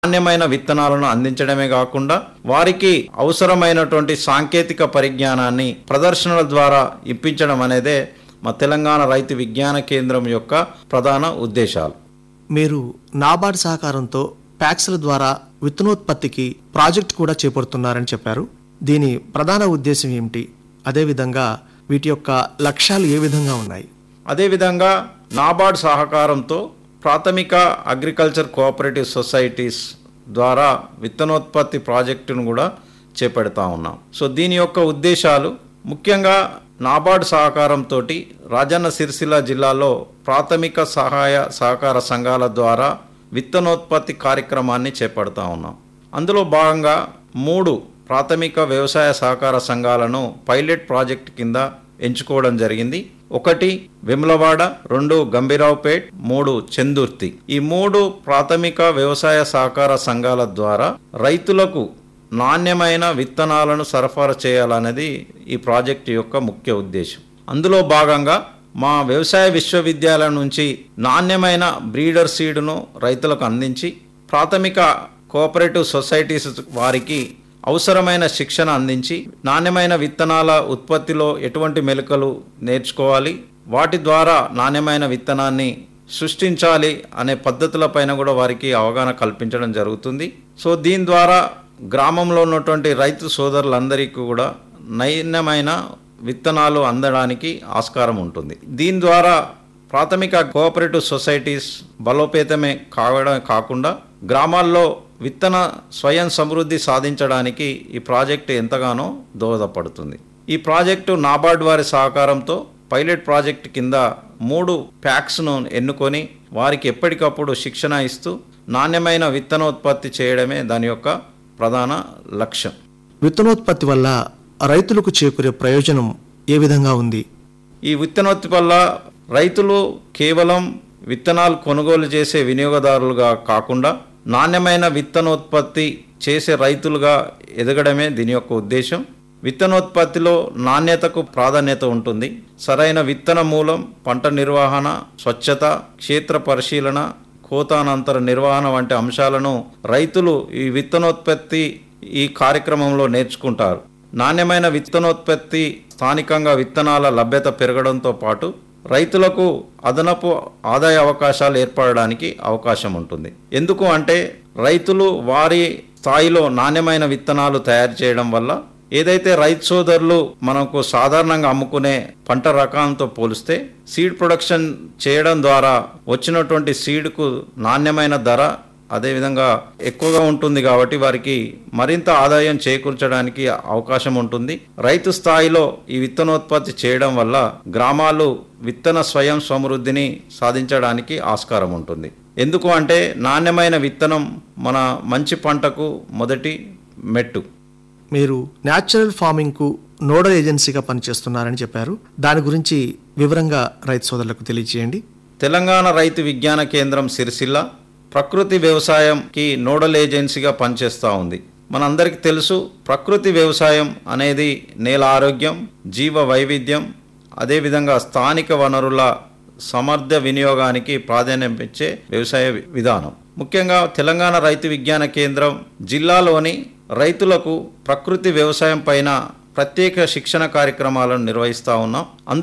నాణ్యమైన విత్తనాలను అందించడమే కాకుండా వారికి అవసరమైనటువంటి సాంకేతిక పరిజ్ఞానాన్ని ప్రదర్శనల ద్వారా ఇప్పించడం అనేదే మా తెలంగాణ రైతు విజ్ఞాన కేంద్రం యొక్క ప్రధాన ఉద్దేశాలు మీరు నాబార్డ్ సహకారంతో ప్యాక్స్ల ద్వారా విత్తనోత్పత్తికి ప్రాజెక్ట్ కూడా చేపడుతున్నారని చెప్పారు దీని ప్రధాన ఉద్దేశం ఏమిటి అదేవిధంగా వీటి యొక్క లక్ష్యాలు ఏ విధంగా ఉన్నాయి అదేవిధంగా నాబార్డ్ సహకారంతో ప్రాథమిక అగ్రికల్చర్ కోఆపరేటివ్ సొసైటీస్ ద్వారా విత్తనోత్పత్తి ప్రాజెక్టును కూడా చేపడతా ఉన్నాం సో దీని యొక్క ఉద్దేశాలు ముఖ్యంగా నాబార్డ్ సహకారంతో రాజన్న సిరిసిల్ల జిల్లాలో ప్రాథమిక సహాయ సహకార సంఘాల ద్వారా విత్తనోత్పత్తి కార్యక్రమాన్ని చేపడతా ఉన్నాం అందులో భాగంగా మూడు ప్రాథమిక వ్యవసాయ సహకార సంఘాలను పైలట్ ప్రాజెక్ట్ కింద ఎంచుకోవడం జరిగింది ఒకటి వెములవాడ రెండు గంభీరావుపేట్ మూడు చందుర్తి ఈ మూడు ప్రాథమిక వ్యవసాయ సహకార సంఘాల ద్వారా రైతులకు నాణ్యమైన విత్తనాలను సరఫరా చేయాలనేది ఈ ప్రాజెక్టు యొక్క ముఖ్య ఉద్దేశం అందులో భాగంగా మా వ్యవసాయ విశ్వవిద్యాలయం నుంచి నాణ్యమైన బ్రీడర్ సీడ్ను రైతులకు అందించి ప్రాథమిక కోఆపరేటివ్ సొసైటీస్ వారికి అవసరమైన శిక్షణ అందించి నాణ్యమైన విత్తనాల ఉత్పత్తిలో ఎటువంటి మెలకలు నేర్చుకోవాలి వాటి ద్వారా నాణ్యమైన విత్తనాన్ని సృష్టించాలి అనే పద్ధతులపైన కూడా వారికి అవగాహన కల్పించడం జరుగుతుంది సో దీని ద్వారా గ్రామంలో ఉన్నటువంటి రైతు సోదరులందరికీ కూడా నాణ్యమైన విత్తనాలు అందడానికి ఆస్కారం ఉంటుంది దీని ద్వారా ప్రాథమిక కోఆపరేటివ్ సొసైటీస్ బలోపేతమే కావడం కాకుండా గ్రామాల్లో విత్తన స్వయం సమృద్ధి సాధించడానికి ఈ ప్రాజెక్టు ఎంతగానో దోహదపడుతుంది ఈ ప్రాజెక్టు నాబార్డ్ వారి సహకారంతో పైలట్ ప్రాజెక్ట్ కింద మూడు ప్యాక్స్ను ఎన్నుకొని వారికి ఎప్పటికప్పుడు శిక్షణ ఇస్తూ నాణ్యమైన విత్తనోత్పత్తి చేయడమే దాని యొక్క ప్రధాన లక్ష్యం విత్తనోత్పత్తి వల్ల రైతులకు చేకూరే ప్రయోజనం ఏ విధంగా ఉంది ఈ విత్తనోత్పత్తి వల్ల రైతులు కేవలం విత్తనాలు కొనుగోలు చేసే వినియోగదారులుగా కాకుండా నాణ్యమైన విత్తనోత్పత్తి చేసే రైతులుగా ఎదగడమే దీని యొక్క ఉద్దేశం విత్తనోత్పత్తిలో నాణ్యతకు ప్రాధాన్యత ఉంటుంది సరైన విత్తన మూలం పంట నిర్వహణ స్వచ్ఛత క్షేత్ర పరిశీలన కోతానంతర నిర్వహణ వంటి అంశాలను రైతులు ఈ విత్తనోత్పత్తి ఈ కార్యక్రమంలో నేర్చుకుంటారు నాణ్యమైన విత్తనోత్పత్తి స్థానికంగా విత్తనాల లభ్యత పెరగడంతో పాటు రైతులకు అదనపు ఆదాయ అవకాశాలు ఏర్పడడానికి అవకాశం ఉంటుంది ఎందుకు అంటే రైతులు వారి స్థాయిలో నాణ్యమైన విత్తనాలు తయారు చేయడం వల్ల ఏదైతే రైతు సోదరులు మనకు సాధారణంగా అమ్ముకునే పంట రకాలతో పోలిస్తే సీడ్ ప్రొడక్షన్ చేయడం ద్వారా వచ్చినటువంటి సీడ్కు నాణ్యమైన ధర అదేవిధంగా ఎక్కువగా ఉంటుంది కాబట్టి వారికి మరింత ఆదాయం చేకూర్చడానికి అవకాశం ఉంటుంది రైతు స్థాయిలో ఈ విత్తనోత్పత్తి చేయడం వల్ల గ్రామాలు విత్తన స్వయం సమృద్ధిని సాధించడానికి ఆస్కారం ఉంటుంది ఎందుకు అంటే నాణ్యమైన విత్తనం మన మంచి పంటకు మొదటి మెట్టు మీరు న్యాచురల్ ఫార్మింగ్కు నోడల్ ఏజెన్సీగా పనిచేస్తున్నారని చెప్పారు దాని గురించి వివరంగా రైతు సోదరులకు తెలియజేయండి తెలంగాణ రైతు విజ్ఞాన కేంద్రం సిరిసిల్ల ప్రకృతి వ్యవసాయంకి నోడల్ ఏజెన్సీగా పనిచేస్తూ ఉంది మనందరికీ తెలుసు ప్రకృతి వ్యవసాయం అనేది నేల ఆరోగ్యం జీవ వైవిధ్యం అదేవిధంగా స్థానిక వనరుల సమర్థ వినియోగానికి ప్రాధాన్యం ఇచ్చే వ్యవసాయ వి- విధానం ముఖ్యంగా తెలంగాణ రైతు విజ్ఞాన కేంద్రం జిల్లాలోని రైతులకు ప్రకృతి వ్యవసాయం పైన ప్రత్యేక శిక్షణ కార్యక్రమాలను నిర్వహిస్తూ ఉన్నాం అందు